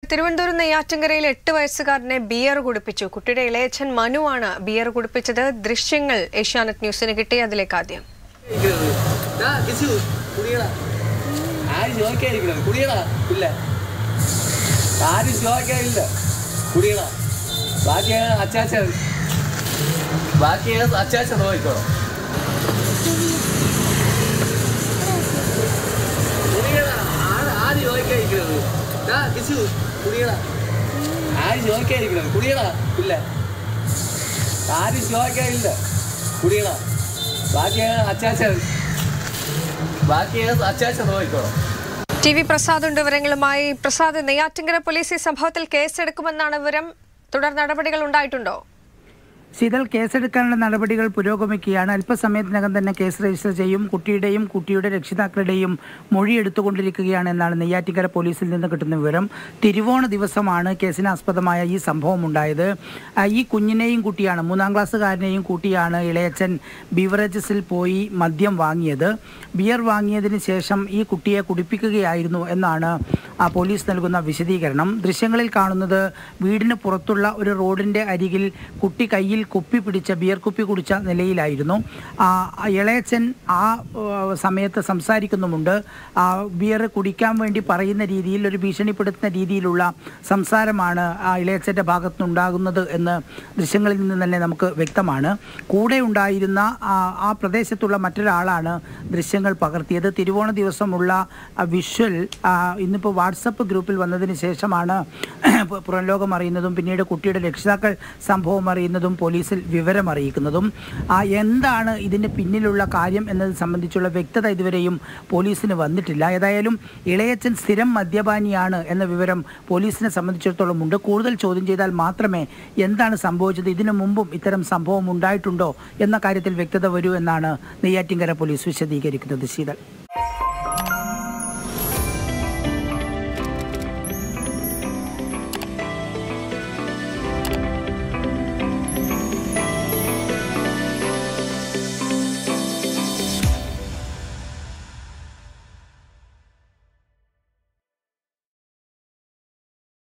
തിരുവനന്തപുരം നെയ്യാറ്റിൻകരയിൽ എട്ട് വയസ്സുകാരനെ ബിയർ കുടിപ്പിച്ചു കുട്ടിയുടെ ഇളയച്ചൻ മനുവാണ് ബിയർ കുടിപ്പിച്ചത് ദൃശ്യങ്ങൾ ഏഷ്യാനെറ്റ് ന്യൂസിന് കിട്ടി അതിലേക്ക് ആദ്യം ഇരിക്കുന്നത്. ദാ, കിസു, കുടിയെടാ. ആരും ചോദിക്കാതിരിക്കണം കുടിയടാ ഇല്ല ആരും ചോദിക്കാനില്ല കുടിയടാ ബാക്കി അച്ചാച്ച ബാക്കി അച്ചാച്ച നോക്കിക്കോളാം കുടിയടാ ആര് ആര് ചോദിക്കാതിരിക്കുന്നത് ദാ, കിസു, കുടിയടാ ആരും ചോദിക്കാതിരിക്കണം കുടിയടാ ഇല്ല ആരും ചോദിക്കാനില്ല കുടിയടാ ബാക്കി അച്ചാച്ച ബാക്കി അച്ചാച്ച നോക്കിക്കോളാം ടി വി പ്രസാദ് ഉണ്ട് വിവരങ്ങളുമായി പ്രസാദ് നെയ്യാറ്റിൻകര പോലീസ് ഈ സംഭവത്തിൽ കേസെടുക്കുമെന്നാണ് വിവരം തുടർ നടപടികൾ ഉണ്ടായിട്ടുണ്ടോ ശീതൽ കേസെടുക്കാനുള്ള നടപടികൾ പുരോഗമിക്കുകയാണ് അല്പസമയത്തിനകം തന്നെ കേസ് രജിസ്റ്റർ ചെയ്യും കുട്ടിയുടെയും കുട്ടിയുടെ രക്ഷിതാക്കളുടെയും മൊഴി എടുത്തുകൊണ്ടിരിക്കുകയാണ് എന്നാണ് നെയ്യാറ്റിക്കര പോലീസിൽ നിന്ന് കിട്ടുന്ന വിവരം തിരുവോണ ദിവസമാണ് കേസിനാസ്പദമായ ഈ സംഭവം ഉണ്ടായത് ആ, ഈ കുഞ്ഞിനെയും കുട്ടിയാണ് മൂന്നാം ക്ലാസ്സുകാരനെയും കൂട്ടിയാണ് ഇളയച്ചൻ ബീവറേജസിൽ പോയി മദ്യം വാങ്ങിയത് ബിയർ വാങ്ങിയതിന് ശേഷം ഈ കുട്ടിയെ കുടിപ്പിക്കുകയായിരുന്നു എന്നാണ് ആ പോലീസ് നൽകുന്ന വിശദീകരണം ദൃശ്യങ്ങളിൽ കാണുന്നത് വീടിന് പുറത്തുള്ള ഒരു റോഡിന്റെ അരികിൽ കുട്ടി കയ്യിൽ കുപ്പി പിടിച്ച ബിയർ കുപ്പി കുടിച്ച നിലയിലായിരുന്നു ആ ആ ഇളയച്ചൻ ആ ഏഹ്, സമയത്ത് സംസാരിക്കുന്നുമുണ്ട് ആ ബിയർ കുടിക്കാൻ വേണ്ടി പറയുന്ന രീതിയിൽ ഒരു ഭീഷണിപ്പെടുത്തുന്ന രീതിയിലുള്ള സംസാരമാണ് ആ ഇളയച്ചൻ്റെ ഭാഗത്തുനിന്നുണ്ടാകുന്നത് എന്ന് ദൃശ്യങ്ങളിൽ നിന്ന് തന്നെ നമുക്ക് വ്യക്തമാണ് കൂടെ ഉണ്ടായിരുന്ന ആ ആ പ്രദേശത്തുള്ള മറ്റൊരാളാണ് ദൃശ്യങ്ങൾ പകർത്തിയത് തിരുവോണ ദിവസമുള്ള ആ വിഷ്വൽ ആ, ഇന്നിപ്പോൾ വാട്സപ്പ് ഗ്രൂപ്പിൽ വന്നതിന് ശേഷമാണ് പു- പുറം ലോകം അറിയുന്നതും പിന്നീട് കുട്ടിയുടെ രക്ഷിതാക്കൾ സംഭവം അറിയുന്നതും പോലീസിൽ വിവരം അറിയിക്കുന്നതും ആ എന്താണ് ഇതിന് പിന്നിലുള്ള കാര്യം എന്നത് സംബന്ധിച്ചുള്ള വ്യക്തത ഇതുവരെയും പോലീസിന് വന്നിട്ടില്ല ഏതായാലും ഇളയച്ചൻ സ്ഥിരം മദ്യപാനിയാണ് എന്ന വിവരം പോലീസിനെ സംബന്ധിച്ചിടത്തോളം ഉണ്ട് കൂടുതൽ ചോദ്യം ചെയ്താൽ മാത്രമേ എന്താണ് സംഭവിച്ചത് ഇതിനു മുമ്പും ഇത്തരം സംഭവം ഉണ്ടായിട്ടുണ്ടോ എന്ന കാര്യത്തിൽ വ്യക്തത വരൂ എന്നാണ് നെയ്യാറ്റിൻകര പോലീസ് വിശദീകരിക്കുന്നത് ശീതൾ